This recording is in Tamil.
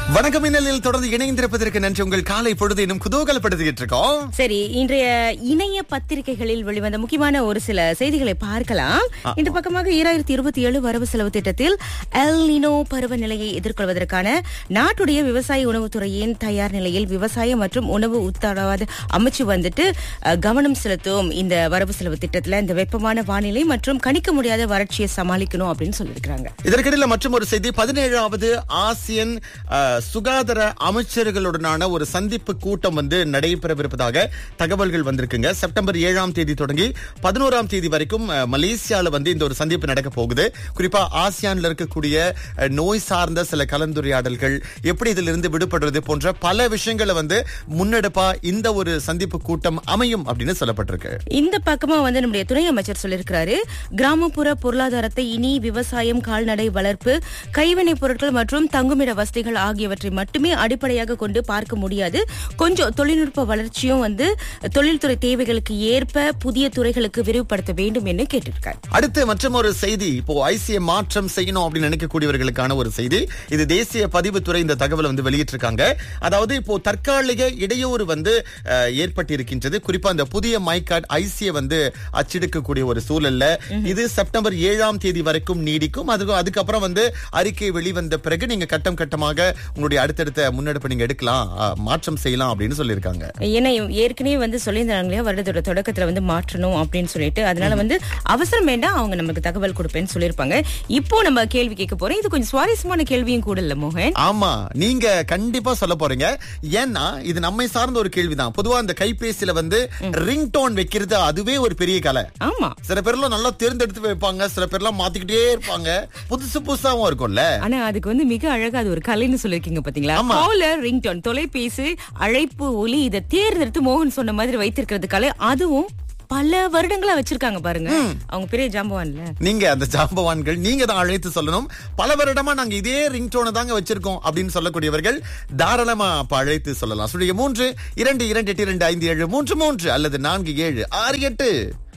வணக்கம் மின்னலில் தொடர்ந்து இணைந்திருப்பதற்கு நன்றி உங்கள் காலை பொழுது இன்னும் குதூகலப்படுத்திக்கிட்டு இருக்கோம் சரி இன்றைய இணைய பத்திரிகைகளில் வெளிவந்த முக்கியமான ஒரு சில செய்திகளை பார்க்கலாம் இந்த பக்கமாக ஈராயிரத்தி இருபத்தி ஏழு வரவு செலவு திட்டத்தில் எல் நினோ பருவநிலையை எதிர்கொள்வதற்கான நாட்டுடைய விவசாய உணவுத்துறையின் தயார் நிலையில் விவசாயம் மற்றும் உணவு உத்தரவாத அமைச்சு வந்துட்டு அஹ், கவனம் செலுத்தும் இந்த வரவு செலவு திட்டத்துல இந்த வெப்பமான வானிலை மற்றும் கணிக்க முடியாத வறட்சியை சமாளிக்கணும் அப்படின்னு சொல்லியிருக்காங்க இதற்கிடையில மற்றும் ஒரு செய்தி பதினேழாவது ஆசியன் அஹ், சுகாதார அமைச்சர்களுடனான ஒரு சந்திப்பு கூட்டம் வந்து நடைபெறவிருப்பதாக தகவல்கள் வந்திருக்குங்க செப்டம்பர் ஏழாம் தேதி தொடங்கி பதினோராம் தேதி வரைக்கும் அஹ், மலேசியால வந்து இந்த ஒரு சந்திப்பு நடக்க போகுது குறிப்பா ஆசியான்ல இருக்கக்கூடிய அஹ், நோய் சார்ந்த சில கலந்துரையாடல்கள் எப்படி இதிலிருந்து விடுபடுறது போன்ற பல விஷயங்களை வந்து முன்னெடுப்பா இந்த ஒரு சந்திப்பு கூட்டம் அமையும் அப்படின்னு சொல்லப்பட்டிருக்கு இந்த பக்கமா வந்து நம்முடைய துணை அமைச்சர் சொல்லியிருக்கிறாரு கிராமப்புற பொருளாதாரத்தை இனி விவசாயம் கால்நடை வளர்ப்பு கைவினைப் பொருட்கள் மற்றும் தங்குமிட வசதிகள் ஆகியவற்றை மட்டுமே அடிப்படையாக கொண்டு பார்க்க முடியாது கொஞ்சம் தொழில்நுட்ப வளர்ச்சியும் வந்து தொழில்துறை தேவைகளுக்கு ஏற்ப புதிய துறைகளுக்கு விரிவுபடுத்த வேண்டும் என்று கேட்டிருக்காரு அடுத்து மற்றும் ஒரு செய்தி இப்போ ஐசிய மாற்றம் செய்யணும் அப்படின்னு நினைக்கக்கூடியவர்களுக்கான ஒரு செய்தி இது தேசிய பதிவுத்துறை இந்த தகவலை வந்து வெளியிட்டிருக்காங்க அதாவது இப்போ தற்காலிக இடையூறு வந்து அஹ், ஏற்பட்டிருக்கின்றது குறிப்பா இந்த புதிய மை கார்டு ஐசிய வந்து அச்செடுக்கக்கூடிய ஒரு சூழல்ல இது செப்டம்பர் ஏழாம் தேதி வரைக்கும் நீடிக்கும் அதுக்கு அதுக்கப்புறம் வந்து அறிக்கை வெளிவந்த பிறகு நீங்க கட்டம் கட்டமாக உங்களுடைய அடுத்தடுத்த முன்னெடுப்பு நீங்க எடுக்கலாம் அஹ், மாற்றம் செய்யலாம் அப்படின்னு சொல்லியிருக்காங்க ஏன்னா இவ- ஏற்கனவே வந்து சொல்லியிருந்தாங்க இல்லையா வருடத்தோட தொடக்கத்துல வந்து மாற்றணும் அப்படின்னு சொல்லிட்டு அதனால வந்து அவசரம் வேண்டாம் அவங்க நமக்கு தகவல் கொடுப்பேன்னு சொல்லியிருப்பாங்க இப்போ நம்ம கேள்வி கேட்க போறோம் இது கொஞ்சம் சுவாரஸ்யமான கேள்வியும் கூட இல்ல மோகன் ஆமா நீங்க கண்டிப்பா சொல்ல போறீங்க ஏன்னா இது நம்மை சார்ந்த ஒரு கேள்விதான் பொதுவா இந்த கைபேசியில வந்து ரிங் டோன் வைக்கிறது அதுவே ஒரு பெரிய கலை ஆமா சில பேர்லாம் நல்லா தேர்ந்தெடுத்து வைப்பாங்க சில பேர்லாம் மாத்திக்கிட்டே இருப்பாங்க புதுசு புதுசாவும் இருக்கும்ல ஆனா அதுக்கு வந்து மிக அழகா அது ஒரு கலைன்னு சொல்லிருக்கீங்க பாத்தீங்களா ஆமா. காலர் ரிங்டோன் தொலைபேசி அழைப்பு ஒலி இதை தேர்ந்தெடுத்து மோகன் சொன்ன மாதிரி வைத்திருக்கிறது கலை அதுவும் பல வருடங்களா வச்சிருக்காங்க பாருங்க அவங்க பெரிய ஜாம்பவான்ல நீங்க அந்த ஜாம்பவான்கள் நீங்க தான் அழைத்து சொல்லணும் பல வருடமா நாங்க இதே ரிங் டோனை தாங்க வச்சிருக்கோம் அப்படின்னு சொல்லக்கூடியவர்கள் தாராளமா அப்ப அழைத்து சொல்லலாம் சுழிய மூன்று இரண்டு இரண்டு எட்டு இரண்டு ஐந்து ஏழு மூன்று மூன்று அல்லது நான்கு ஏழு ஆறு எட்டு